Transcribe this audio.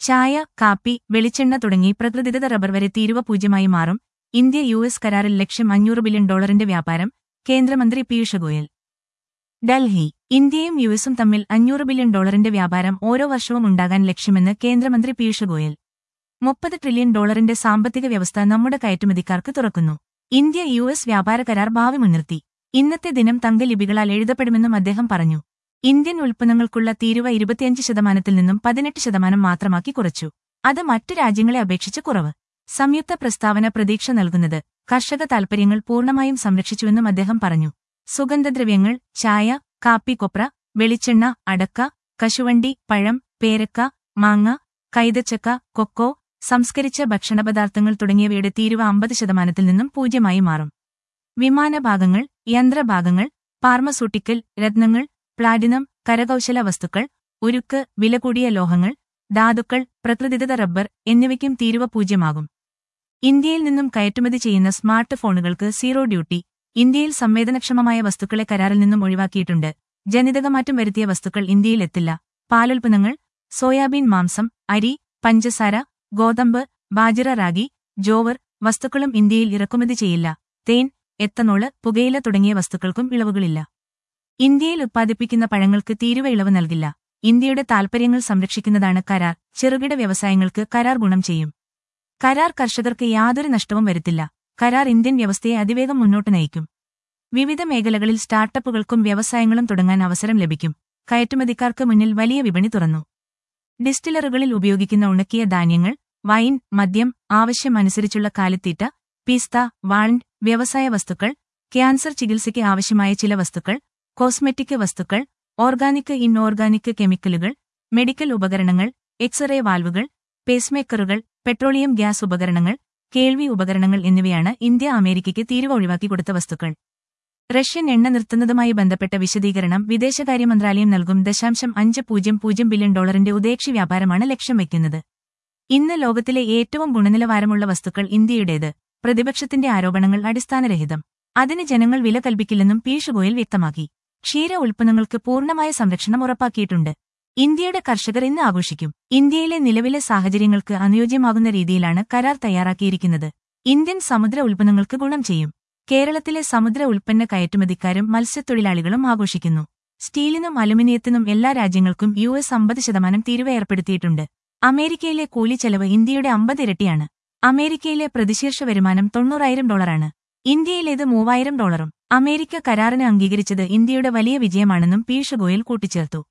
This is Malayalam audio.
ചായ കാപ്പി വെളിച്ചെണ്ണ തുടങ്ങി പ്രകൃതിദത്ത റബ്ബർ വരെ തീരുവ പൂജ്യമായി മാറും ഇന്ത്യ യു എസ് കരാറിൽ ലക്ഷ്യം അഞ്ഞൂറ് ബില്യൺ ഡോളറിന്റെ വ്യാപാരം കേന്ദ്രമന്ത്രി പീയൂഷ് ഗോയൽ ഡൽഹി ഇന്ത്യയും യുഎസും തമ്മിൽ അഞ്ഞൂറ് ബില്യൺ ഡോളറിന്റെ വ്യാപാരം ഓരോ വർഷവും ഉണ്ടാകാൻ ലക്ഷ്യമെന്ന് കേന്ദ്രമന്ത്രി പീയൂഷ് ഗോയൽ മുപ്പത് ട്രില്യൺ ഡോളറിന്റെ സാമ്പത്തിക വ്യവസ്ഥ നമ്മുടെ കയറ്റുമതിക്കാർക്ക് തുറക്കുന്നു ഇന്ത്യ യു എസ് വ്യാപാര കരാർ ഭാവി മുൻനിർത്തി ഇന്നത്തെ ദിനം തങ്കലിപികളാൽ എഴുതപ്പെടുമെന്നും അദ്ദേഹം പറഞ്ഞു ഇന്ത്യൻ ഉൽപ്പന്നങ്ങൾക്കുള്ള തീരുവ ഇരുപത്തിയഞ്ച് ശതമാനത്തിൽ നിന്നും പതിനെട്ട് ശതമാനം മാത്രമാക്കി കുറച്ചു അത് മറ്റു രാജ്യങ്ങളെ അപേക്ഷിച്ച് കുറവ് സംയുക്ത പ്രസ്താവന പ്രതീക്ഷ നൽകുന്നത് കർഷക താൽപര്യങ്ങൾ പൂർണ്ണമായും സംരക്ഷിച്ചുവെന്നും അദ്ദേഹം പറഞ്ഞു സുഗന്ധദ്രവ്യങ്ങൾ ചായ കാപ്പി കൊപ്ര വെളിച്ചെണ്ണ അടക്ക കശുവണ്ടി പഴം പേരക്ക മാങ്ങ കൈതച്ചക്ക കൊക്കോ സംസ്കരിച്ച ഭക്ഷണപദാർത്ഥങ്ങൾ തുടങ്ങിയവയുടെ തീരുവ അമ്പത് ശതമാനത്തിൽ നിന്നും പൂജ്യമായി മാറും വിമാനഭാഗങ്ങൾ യന്ത്രഭാഗങ്ങൾ ഫാർമസ്യൂട്ടിക്കൽ രത്നങ്ങൾ പ്ലാറ്റിനം കരകൗശല വസ്തുക്കൾ ഉരുക്ക് വില കൂടിയ ലോഹങ്ങൾ ധാതുക്കൾ പ്രകൃതിദത്ത റബ്ബർ എന്നിവയ്ക്കും തീരുവ പൂജ്യമാകും ഇന്ത്യയിൽ നിന്നും കയറ്റുമതി ചെയ്യുന്ന സ്മാർട്ട് ഫോണുകൾക്ക് സീറോ ഡ്യൂട്ടി ഇന്ത്യയിൽ സംവേദനക്ഷമമായ വസ്തുക്കളെ കരാറിൽ നിന്നും ഒഴിവാക്കിയിട്ടുണ്ട് ജനിതകമാറ്റം വരുത്തിയ വസ്തുക്കൾ ഇന്ത്യയിൽ എത്തില്ല പാലുൽപ്പന്നങ്ങൾ സോയാബീൻ മാംസം അരി പഞ്ചസാര ഗോതമ്പ് ബാജിറ റാഗി ജോവർ വസ്തുക്കളും ഇന്ത്യയിൽ ഇറക്കുമതി ചെയ്യില്ല തേൻ എത്തനോള് പുകയില തുടങ്ങിയ വസ്തുക്കൾക്കും ഇളവുകളില്ല ഇന്ത്യയിൽ ഉത്പാദിപ്പിക്കുന്ന പഴങ്ങൾക്ക് തീരുവ ഇളവ് നൽകില്ല ഇന്ത്യയുടെ താൽപര്യങ്ങൾ സംരക്ഷിക്കുന്നതാണ് കരാർ ചെറുകിട വ്യവസായങ്ങൾക്ക് കരാർ ഗുണം ചെയ്യും കരാർ കർഷകർക്ക് യാതൊരു നഷ്ടവും വരുത്തില്ല കരാർ ഇന്ത്യൻ വ്യവസ്ഥയെ അതിവേഗം മുന്നോട്ട് നയിക്കും വിവിധ മേഖലകളിൽ സ്റ്റാർട്ടപ്പുകൾക്കും വ്യവസായങ്ങളും തുടങ്ങാൻ അവസരം ലഭിക്കും കയറ്റുമതിക്കാർക്ക് മുന്നിൽ വലിയ വിപണി തുറന്നു ഡിസ്റ്റിലറുകളിൽ ഉപയോഗിക്കുന്ന ഉണക്കിയ ധാന്യങ്ങൾ വൈൻ മദ്യം ആവശ്യമനുസരിച്ചുള്ള കാലിത്തീറ്റ പിസ്ത വാൾണ്ട് വ്യവസായ വസ്തുക്കൾ ക്യാൻസർ ചികിത്സയ്ക്ക് ആവശ്യമായ ചില വസ്തുക്കൾ കോസ്മെറ്റിക് വസ്തുക്കൾ ഓർഗാനിക് ഇൻഓർഗാനിക് കെമിക്കലുകൾ മെഡിക്കൽ ഉപകരണങ്ങൾ എക്സ്റേ വാൽവുകൾ പേസ്മേക്കറുകൾ പെട്രോളിയം ഗ്യാസ് ഉപകരണങ്ങൾ കേൾവി ഉപകരണങ്ങൾ എന്നിവയാണ് ഇന്ത്യ അമേരിക്കയ്ക്ക് തീരുവ ഒഴിവാക്കി കൊടുത്ത വസ്തുക്കൾ റഷ്യൻ എണ്ണ നിർത്തുന്നതുമായി ബന്ധപ്പെട്ട വിശദീകരണം വിദേശകാര്യ മന്ത്രാലയം നൽകും ദശാംശം അഞ്ച് പൂജ്യം പൂജ്യം ബില്യൺ ഡോളറിന്റെ ഉദയക്ഷി വ്യാപാരമാണ് ലക്ഷ്യം വയ്ക്കുന്നത് ഇന്ന് ലോകത്തിലെ ഏറ്റവും ഗുണനിലവാരമുള്ള വസ്തുക്കൾ ഇന്ത്യയുടേത് പ്രതിപക്ഷത്തിന്റെ ആരോപണങ്ങൾ അടിസ്ഥാനരഹിതം അതിന് ജനങ്ങൾ വില കൽപ്പിക്കില്ലെന്നും പീയൂഷ് ഗോയൽ വ്യക്തമാക്കി ക്ഷീര ഉൽപ്പന്നങ്ങൾക്ക് പൂർണ്ണമായ സംരക്ഷണം ഉറപ്പാക്കിയിട്ടുണ്ട് ഇന്ത്യയുടെ കർഷകർ ഇന്ന് ആഘോഷിക്കും ഇന്ത്യയിലെ നിലവിലെ സാഹചര്യങ്ങൾക്ക് അനുയോജ്യമാകുന്ന രീതിയിലാണ് കരാർ തയ്യാറാക്കിയിരിക്കുന്നത് ഇന്ത്യൻ സമുദ്ര ഉൽപ്പന്നങ്ങൾക്ക് ഗുണം ചെയ്യും കേരളത്തിലെ സമുദ്ര ഉൽപ്പന്ന കയറ്റുമതിക്കാരും മത്സ്യത്തൊഴിലാളികളും ആഘോഷിക്കുന്നു സ്റ്റീലിനും അലുമിനിയത്തിനും എല്ലാ രാജ്യങ്ങൾക്കും യു എസ് അമ്പത് ശതമാനം തീരുവ ഏർപ്പെടുത്തിയിട്ടുണ്ട് അമേരിക്കയിലെ കൂലി ചെലവ് ഇന്ത്യയുടെ അമ്പത് ഇരട്ടിയാണ് അമേരിക്കയിലെ പ്രതിശീർഷ വരുമാനം തൊണ്ണൂറായിരം ഡോളറാണ് ഇന്ത്യയിലേത് മൂവായിരം ഡോളറും അമേരിക്ക കരാറിന് അംഗീകരിച്ചത് ഇന്ത്യയുടെ വലിയ വിജയമാണെന്നും പീയൂഷ് ഗോയൽ കൂട്ടിച്ചേർത്തു